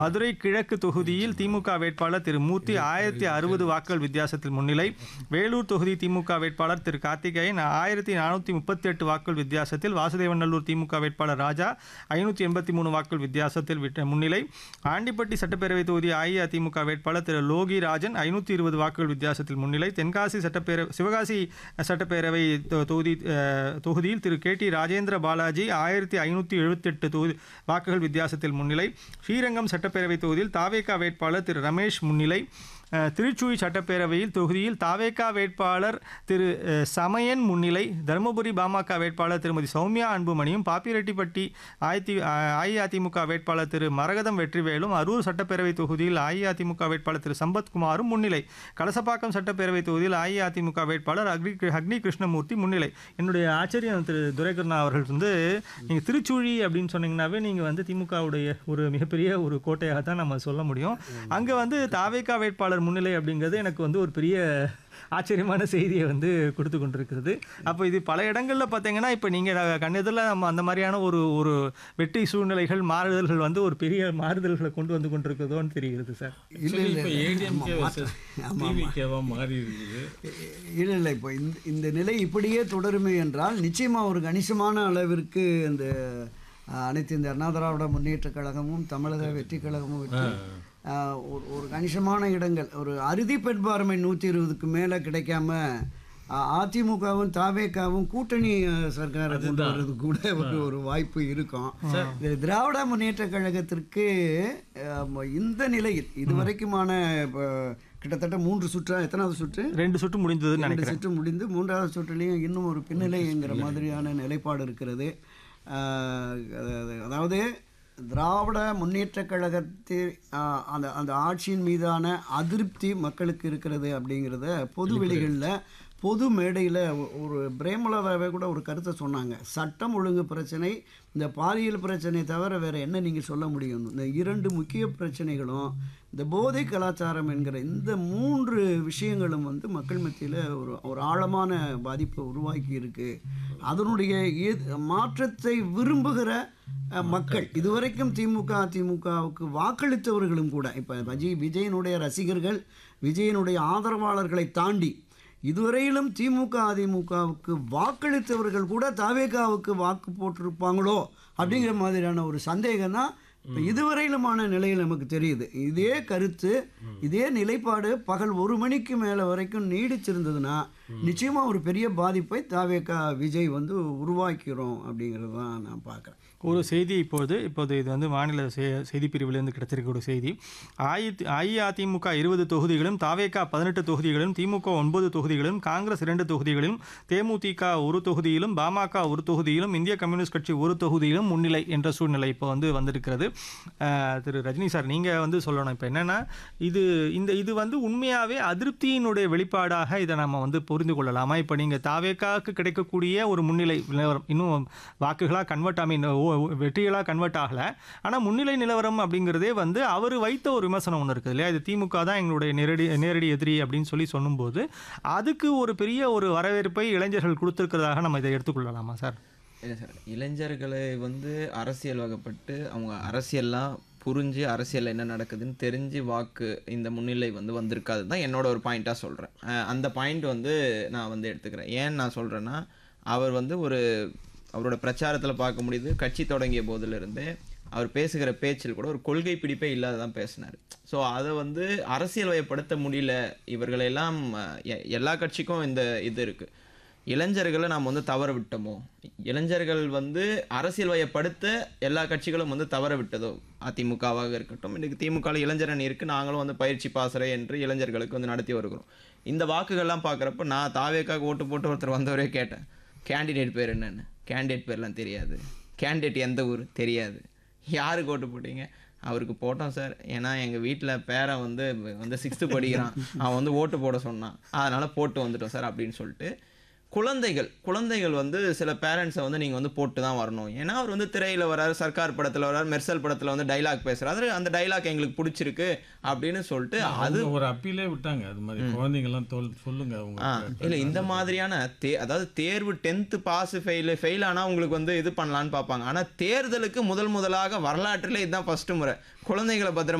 மதுரை கிழக்கு தொகுதியில் திமுக வேட்பாளர் திரு மூர்த்தி ஆயிரத்தி அறுபது வாக்குகள் வித்தியாசத்தில் முன்னிலை வேலூர் தொகுதி திமுக வேட்பாளர் திரு கார்த்திகேயன் ஆயிரத்தி நானூற்றி முப்பத்தி எட்டு வாக்குகள் வித்தியாசத்தில் வாசுதேவநல்லூர் திமுக வேட்பாளர் ராஜா ஐநூற்றி எண்பத்தி மூணு வாக்குகள் வித்தியாசத்தில் விட்ட முன்னிலை ஆண்டிப்பட்டி சட்டப்பேரவை தொகுதி அஇஅதிமுக வேட்பாளர் திரு லோகி ராஜன் ஐநூற்றி இருபது வாக்குகள் வித்தியாசத்தில் முன்னிலை தென்காசி சட்டப்பேரவை சிவகாசி சட்டப்பேரவை தொ- தொகுதி அஹ், தொகுதியில் திரு கே டி ராஜேந்திர பாலாஜி ஆயிரத்தி ஐநூற்றி எழுபத்தெட்டு தொகுதி வாக்குகள் வித்தியாசத்தில் முன்னிலை ஸ்ரீரங்கம் சட்டப்பேரவை தொகுதியில் தாவேகா வேட்பாளர் திரு ரமேஷ் முன்னிலை அஹ், திருச்சுழி சட்டப்பேரவையில் தொகுதியில் தாவேகா வேட்பாளர் திரு அஹ், சமயன் முன்னிலை தருமபுரி பாமக வேட்பாளர் திருமதி சௌமியா அன்புமணியும் பாப்பிரெட்டிப்பட்டி அஇதி அஹ், அஇஅதிமுக வேட்பாளர் திரு மரகதம் வெற்றிவேலும் அரூர் சட்டப்பேரவை தொகுதியில் அஇஅதிமுக வேட்பாளர் திரு சம்பத்குமாரும் முன்னிலை கலசப்பாக்கம் சட்டப்பேரவை தொகுதியில் அஇஅதிமுக வேட்பாளர் அக்னி அக்னி கிருஷ்ணமூர்த்தி முன்னிலை என்னுடைய ஆச்சரியம் திரு துரைகருணா அவர்கள் வந்து நீங்கள் திருச்சூழி அப்படின்னு சொன்னீங்கன்னாவே நீங்கள் வந்து திமுகவுடைய ஒரு மிகப்பெரிய ஒரு கோட்டையாக தான் நம்ம சொல்ல முடியும் அங்கே வந்து தாவேகா வேட்பாளர் முன்னிலை அப்படிங்கிறது எனக்கு வந்து ஒரு பெரிய ஆச்சரியமான செய்தியை வந்து கொடுத்து கொண்டிருக்கிறது அப்போ இது பல இடங்களில் பார்த்தீங்கன்னா இப்போ நீங்கள் கண்ணெதிரில் நம்ம அந்த மாதிரியான ஒரு ஒரு வெற்றி சூழ்நிலைகள் மாறுதல்கள் வந்து ஒரு பெரிய மாறுதல்களை கொண்டு வந்து கொண்டிருக்கிறதோன்னு தெரிகிறது சார் இல்லை இல்லை இப்போ ஏடிஎம்கே வர்சஸ் டிவிகேவா மாறி இருக்குது இல்லை இல்லை இப்போ இந்த இந்த நிலை இப்படியே தொடருமே என்றால் நிச்சயமாக ஒரு கணிசமான அளவிற்கு இந்த அஹ், அனைத்து இந்த அண்ணா திராவிட முன்னேற்றக் கழகமும் தமிழக வெற்றிக் கழகமும் வெற்றி அஹ், ஒரு ஒரு கணிசமான இடங்கள் ஒரு அறுதி பெண்பார்மை நூற்றி இருபதுக்கு மேலே கிடைக்காம அஹ், அதிமுகவும் தாவேக்காவும் கூட்டணி அஹ், சர்க்காரை கொண்டு வர்றது கூட ஒரு ஒரு வாய்ப்பு இருக்கும் இது திராவிட முன்னேற்ற கழகத்திற்கு அஹ், இந்த நிலையில் இதுவரைக்குமான இப்போ கிட்டத்தட்ட மூன்று சுற்றா எத்தனாவது சுற்று ரெண்டு சுற்று முடிந்ததுன்னு இரண்டு நினைக்கிறேன் சுற்று முடிந்து மூன்றாவது சுற்றுலையும் இன்னும் ஒரு பின்னலைங்கிற மாதிரியான நிலைப்பாடு இருக்கிறது ஆஹ் அது- அதாவது திராவிட முன்னேற்றக் கழகத்தில் ஆஹ் அந்த அந்த ஆட்சியின் மீதான அதிருப்தி மக்களுக்கு இருக்கிறது அப்படிங்கிறத பொது வெளிகளில் பொது மேடையில் ஒரு பிரேமலதாவே கூட ஒரு கருத்தை சொன்னாங்க சட்டம் ஒழுங்கு பிரச்சனை இந்த பாலியல் பிரச்சனை தவிர வேறு என்ன நீங்கள் சொல்ல முடியும் இந்த இரண்டு முக்கிய பிரச்சனைகளும் இந்த போதை கலாச்சாரம் என்கிற இந்த மூன்று விஷயங்களும் வந்து மக்கள் மத்தியில் ஒரு ஒரு ஆழமான பாதிப்பை உருவாக்கி இருக்கு அதனுடைய ஏ- மாற்றத்தை விரும்புகிற அஹ், மக்கள் இதுவரைக்கும் திமுக அதிமுகவுக்கு வாக்களித்தவர்களும் கூட இப்போ விஜய் விஜயனுடைய ரசிகர்கள் விஜயனுடைய ஆதரவாளர்களை தாண்டி இதுவரையிலும் திமுக அதிமுகவுக்கு வாக்களித்தவர்கள் கூட தாவேகாவுக்கு வாக்கு போட்டிருப்பாங்களோ அப்படிங்கிற மாதிரியான ஒரு சந்தேகம் தான் இப்போ இதுவரையிலுமான நிலையில் நமக்கு தெரியுது இதே கருத்து இதே நிலைப்பாடு பகல் ஒரு மணிக்கு மேலே வரைக்கும் நீடிச்சிருந்ததுன்னா நிச்சயமாக ஒரு பெரிய பாதிப்பை தாவேகா விஜய் வந்து உருவாக்கிறோம் அப்படிங்கிறது தான் நான் பார்க்குறேன் ஒரு செய்தி இப்போது இப்போது இது வந்து மாநில செ- செய்திப் பிரிவிலிருந்து கிடைத்திருக்க ஒரு செய்தி அஇ- அஇஅதிமுக இருபது தொகுதிகளும் தாவேகா பதினெட்டு தொகுதிகளும் திமுக ஒன்பது தொகுதிகளும் காங்கிரஸ் இரண்டு தொகுதிகளிலும் தேமுதிக ஒரு தொகுதியிலும் பாமக ஒரு தொகுதியிலும் இந்திய கம்யூனிஸ்ட் கட்சி ஒரு தொகுதியிலும் முன்னிலை என்ற சூழ்நிலை இப்போ வந்து வந்திருக்கிறது அஹ், திரு ரஜினி சார் நீங்கள் வந்து சொல்லணும் இப்போ என்னென்னா இது இந்த இது வந்து உண்மையாகவே அதிருப்தியினுடைய வெளிப்பாடாக இதை நம்ம வந்து புரிந்து கொள்ளலாமா இப்போ நீங்கள் தாவேக்காவுக்கு கிடைக்கக்கூடிய ஒரு முன்னிலை நிலவரம் இன்னும் வாக்குகளாக கன்வெர்ட் ஐ மீன் வெற்றிகளாக கன்வெர்ட் ஆகலை ஆனால் முன்னிலை நிலவரம் அப்படிங்கிறதே வந்து அவர் வைத்த ஒரு விமர்சனம் ஒன்று இருக்குது இல்லையா இது திமுக தான் எங்களுடைய நேரடி நேரடி எதிரி அப்படின்னு சொல்லி சொல்லும்போது அதுக்கு ஒரு பெரிய ஒரு வரவேற்பை இளைஞர்கள் கொடுத்துருக்கிறதாக நம்ம இதை எடுத்துக்கொள்ளலாமா சார் இல்லை சார் இளைஞர்களை வந்து அரசியல் வகைப்பட்டு அவங்க அரசியல்லாம் புரிஞ்சு அரசியல் என்ன நடக்குதுன்னு தெரிஞ்சு வாக்கு இந்த முன்னிலை வந்து வந்திருக்காது தான் என்னோட ஒரு பாயிண்ட்டாக சொல்கிறேன் அந்த பாயிண்ட் வந்து நான் வந்து எடுத்துக்கிறேன் ஏன் நான் சொல்கிறேன்னா அவர் வந்து ஒரு அவரோட பிரச்சாரத்தில் பார்க்க முடியுது கட்சி தொடங்கிய போதிலிருந்தே அவர் பேசுகிற பேச்சில் கூட ஒரு கொள்கை பிடிப்பே இல்லாததான் பேசினார் ஸோ அதை வந்து அரசியல் வயப்படுத்த முடியல இவர்களெல்லாம் அஹ், எ- எல்லா கட்சிக்கும் இந்த இது இருக்குது இளைஞர்களை நாம் வந்து தவற விட்டோமோ இளைஞர்கள் வந்து அரசியல் வயப்படுத்த எல்லா கட்சிகளும் வந்து தவற விட்டதோ அதிமுகவாக இருக்கட்டும் இன்றைக்கு திமுகவில் இளைஞர் அணி இருக்குது நாங்களும் வந்து பயிற்சி பாசறை என்று இளைஞர்களுக்கு வந்து நடத்தி வருகிறோம் இந்த வாக்குகள்லாம் பார்க்குறப்ப நான் தாவேக்காக ஓட்டு போட்டு ஒருத்தர் வந்தவரே கேட்டேன் கேண்டிடேட் பேர் என்னன்னு கேண்டிடேட் பேர்லாம் தெரியாது கேண்டிடேட் எந்த ஊர் தெரியாது யாருக்கு ஓட்டு போட்டீங்க அவருக்கு போட்டோம் சார் ஏன்னா எங்கள் வீட்டில் பேரன் வந்து வந்து சிக்ஸ்த்து படிக்கிறான் அவன் வந்து ஓட்டு போட சொன்னான் அதனால் போட்டு வந்துட்டோம் சார் அப்படின்னு சொல்லிட்டு குழந்தைகள் குழந்தைகள் வந்து சில பேரண்ட்ஸை வந்து நீங்கள் வந்து போட்டு தான் வரணும் ஏன்னா அவர் வந்து திரையில் வராரு சர்க்கார் படத்தில் வராரு மெர்சல் படத்தில் வந்து டைலாக் பேசுகிறாரு அந்த டைலாக் எங்களுக்கு பிடிச்சிருக்கு அப்படின்னு சொல்லிட்டு அது அவங்க ஒரு அப்பீலே விட்டாங்க அது மாதிரி குழந்தைங்கெல்லாம் தோல் சொல்லுங்க அவங்க ஆ இல்லை இந்த மாதிரியான தே அதாவது தேர்வு டென்த்து பாஸ் ஃபெயில் ஃபெயில் ஆனால் உங்களுக்கு வந்து இது பண்ணலான்னு பார்ப்பாங்க ஆனால் தேர்தலுக்கு முதல் முதலாக வரலாற்றிலே இதுதான் ஃபர்ஸ்ட் முறை குழந்தைகளை பத்திரமா